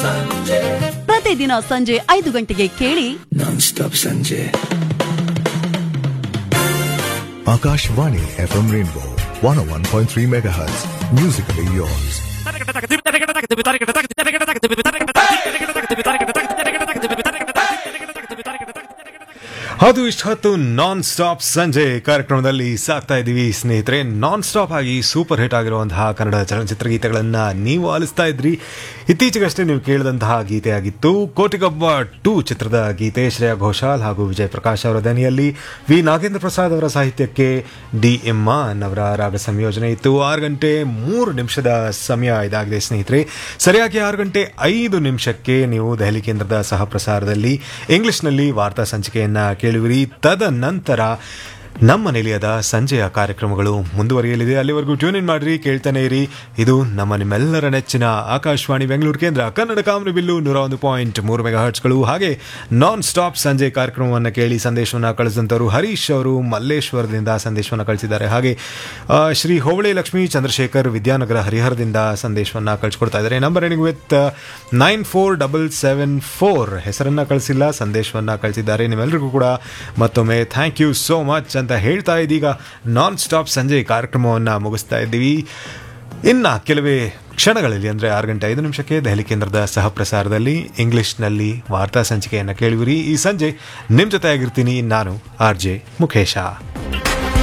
ಸಂಜೆ ಪ್ರತಿದಿನ ಸಂಜೆ ಐದು ಗಂಟೆಗೆ ಕೇಳಿ ನಾನ್ ಸ್ಟಾಪ್ ಸಂಜೆ Akashvani FM Rainbow 101.3 MHz. Musically yours. ಅದು ಇಷ್ಟೊತ್ತು ನಾನ್ ಸ್ಟಾಪ್ ಸಂಜೆ ಕಾರ್ಯಕ್ರಮದಲ್ಲಿ ಸಾಕ್ತಾ ಇದ್ದೀವಿ ಸ್ನೇಹಿತರೆ ನಾನ್ ಸ್ಟಾಪ್ ಆಗಿ ಸೂಪರ್ ಹಿಟ್ ಆಗಿರುವಂತಹ ಕನ್ನಡ ಚಲನಚಿತ್ರ ಗೀತೆಗಳನ್ನ ನೀವು ಆಲಿಸ್ತಾ ಇದ್ರಿ ಇತ್ತೀಚೆಗಷ್ಟೇ ನೀವು ಕೇಳಿದಂತಹ ಗೀತೆಯಾಗಿತ್ತು ಕೋಟಿಗೊಬ್ಬ ಟೂ ಚಿತ್ರದ ಗೀತೆ ಶ್ರೇಯಾ ಘೋಷಾಲ್ ಹಾಗೂ ವಿಜಯ್ ಪ್ರಕಾಶ್ ಅವರ ದನಿಯಲ್ಲಿ ವಿ ನಾಗೇಂದ್ರ ಪ್ರಸಾದ್ ಅವರ ಸಾಹಿತ್ಯಕ್ಕೆ ಡಿ ಎಮ್ಮಾನ್ ಅವರ ರಾಗ ಸಂಯೋಜನೆ ಇತ್ತು ಆರು ಗಂಟೆ ಮೂರು ನಿಮಿಷದ ಸಮಯ ಇದಾಗಿದೆ ಸ್ನೇಹಿತರೆ ಸರಿಯಾಗಿ ಆರು ಗಂಟೆ ಐದು ನಿಮಿಷಕ್ಕೆ ನೀವು ದೆಹಲಿ ಕೇಂದ್ರದ ಸಹ ಪ್ರಸಾರದಲ್ಲಿ ಇಂಗ್ಲಿಷ್ನಲ್ಲಿ ವಾರ್ತಾ ಸಂಚಿಕೆಯನ್ನ ಕೇಳುವಿರಿ ತದನಂತರ ನಮ್ಮ ನಿಲಯದ ಸಂಜೆಯ ಕಾರ್ಯಕ್ರಮಗಳು ಮುಂದುವರಿಯಲಿದೆ ಅಲ್ಲಿವರೆಗೂ ಟ್ಯೂನ್ ಇನ್ ಮಾಡ್ರಿ ಕೇಳ್ತಾನೆ ಇರಿ ಇದು ನಮ್ಮ ನಿಮ್ಮೆಲ್ಲರ ನೆಚ್ಚಿನ ಆಕಾಶವಾಣಿ ಬೆಂಗಳೂರು ಕೇಂದ್ರ ಕನ್ನಡ ಕಾಮನ ಬಿಲ್ಲು ನೂರ ಒಂದು ಪಾಯಿಂಟ್ ಮೂರು ಮೆಗಾ ಹರ್ಟ್ಸ್ಗಳು ಹಾಗೆ ನಾನ್ ಸ್ಟಾಪ್ ಸಂಜೆ ಕಾರ್ಯಕ್ರಮವನ್ನು ಕೇಳಿ ಸಂದೇಶವನ್ನು ಕಳಿಸಿದಂಥವರು ಹರೀಶ್ ಅವರು ಮಲ್ಲೇಶ್ವರದಿಂದ ಸಂದೇಶವನ್ನು ಕಳಿಸಿದ್ದಾರೆ ಹಾಗೆ ಆ, ಶ್ರೀ ಹೋಬಳಿ ಲಕ್ಷ್ಮೀ ಚಂದ್ರಶೇಖರ್ ವಿದ್ಯಾನಗರ ಹರಿಹರದಿಂದ ಸಂದೇಶವನ್ನು ಕಳಿಸ್ಕೊಡ್ತಾ ಇದ್ದಾರೆ number ending with nine four double seven four ಹೆಸರನ್ನ ಕಳಿಸಿಲ್ಲ ಸಂದೇಶವನ್ನು ಕಳಿಸಿದ್ದಾರೆ ನಿಮ್ಮೆಲ್ಲರಿಗೂ ಕೂಡ ಮತ್ತೊಮ್ಮೆ ಥ್ಯಾಂಕ್ ಯು ಸೋ ಮಚ್ ಅಂತ ಹೇಳ್ತಾ ಇದೀಗ ನಾನ್ ಸ್ಟಾಪ್ ಸಂಜೆ ಕಾರ್ಯಕ್ರಮವನ್ನು ಮುಗಿಸ್ತಾ ಇದ್ದೀವಿ ಇನ್ನು ಕೆಲವೇ ಕ್ಷಣಗಳಲ್ಲಿ ಅಂದರೆ ಆರು ಗಂಟೆ ಐದು ನಿಮಿಷಕ್ಕೆ ದೆಹಲಿ ಕೇಂದ್ರದ ಸಹ ಪ್ರಸಾರದಲ್ಲಿ ಇಂಗ್ಲಿಷ್ನಲ್ಲಿ ವಾರ್ತಾ ಸಂಚಿಕೆಯನ್ನು ಕೇಳುವಿರಿ ಈ ಸಂಜೆ ನಿಮ್ಮ ಜೊತೆ ಆಗಿರ್ತೀನಿ ನಾನು ಆರ್ ಜೆ ಮುಖೇಶ